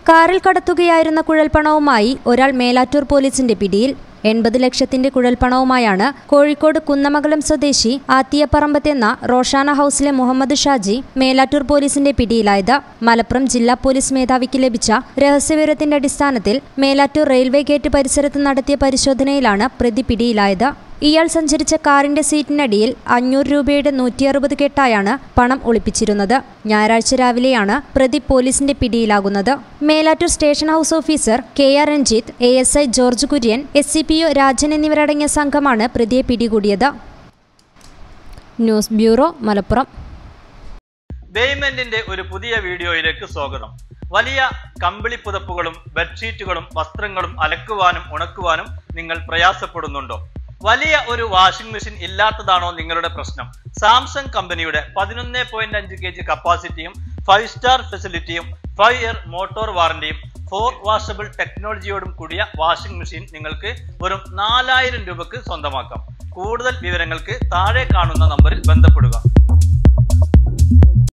കാറിൽ കടത്തുകയായിരുന്ന കുഴൽപ്പണവുമായി ഒരാൾ മേലാറ്റൂർ പോലീസിന്റെ പിടിയിൽ എൺപത് ലക്ഷത്തിന്റെ കുഴൽപ്പണവുമായാണ് കോഴിക്കോട് കുന്നമംഗലം സ്വദേശി ആത്തിയപ്പറമ്പത്തെന്ന റോഷാന ഹൌസിലെ മുഹമ്മദ് ഷാജി മേലാറ്റൂർ പോലീസിന്റെ പിടിയിലായത് മലപ്പുറം ജില്ലാ പോലീസ് മേധാവിക്ക് ലഭിച്ച രഹസ്യവിവരത്തിന്റെ അടിസ്ഥാനത്തിൽ മേലാറ്റൂർ റെയിൽവേ ഗേറ്റ് പരിസരത്ത് നടത്തിയ പരിശോധനയിലാണ് പ്രതി പിടിയിലായത് ഇയാൾ സഞ്ചരിച്ച കാറിന്റെ സീറ്റിനടിയിൽ അഞ്ഞൂറ് രൂപയുടെ നൂറ്റി അറുപത് കെട്ടായാണ് പണം ഒളിപ്പിച്ചിരുന്നത് ഞായറാഴ്ച രാവിലെയാണ് പ്രതി പോലീസിന്റെ പിടിയിലാകുന്നത് Melattur station house officer K R Ranjith A S I George Kurian S C P O Rajan എന്നിവരടങ്ങിയ സംഘമാണ് പ്രതിയെ പിടികൂടിയത് ന്യൂസ് ബ്യൂറോ മലപ്പുറം ബേയ്മെന്റിന്റെ ഒരു പുതിയ വീഡിയോയിലേക്ക് സ്വാഗതം വലിയ കമ്പിളി പുതപ്പുകളും ബെഡ്ഷീറ്റുകളും വസ്ത്രങ്ങളും അലക്കുവാനും ഉണക്കുവാനും നിങ്ങൾ പ്രയാസപ്പെടുന്നുണ്ടോ വലിയ ഒരു വാഷിംഗ് മെഷീൻ ഇല്ലാത്തതാണോ നിങ്ങളുടെ പ്രശ്നം സാംസങ് കമ്പനിയുടെ പതിനൊന്ന് പോയിന്റ് അഞ്ച് കെ ജി കപ്പാസിറ്റിയും ഫൈവ് സ്റ്റാർ ഫെസിലിറ്റിയും ഫൈവ് ഇയർ മോട്ടോർ വാറന്റിയും ഫോർ വാഷബിൾ ടെക്നോളജിയോടും കൂടിയ വാഷിംഗ് മെഷീൻ നിങ്ങൾക്ക് വെറും നാലായിരം രൂപക്ക് സ്വന്തമാക്കാം കൂടുതൽ വിവരങ്ങൾക്ക് താഴെ കാണുന്ന നമ്പറിൽ ബന്ധപ്പെടുക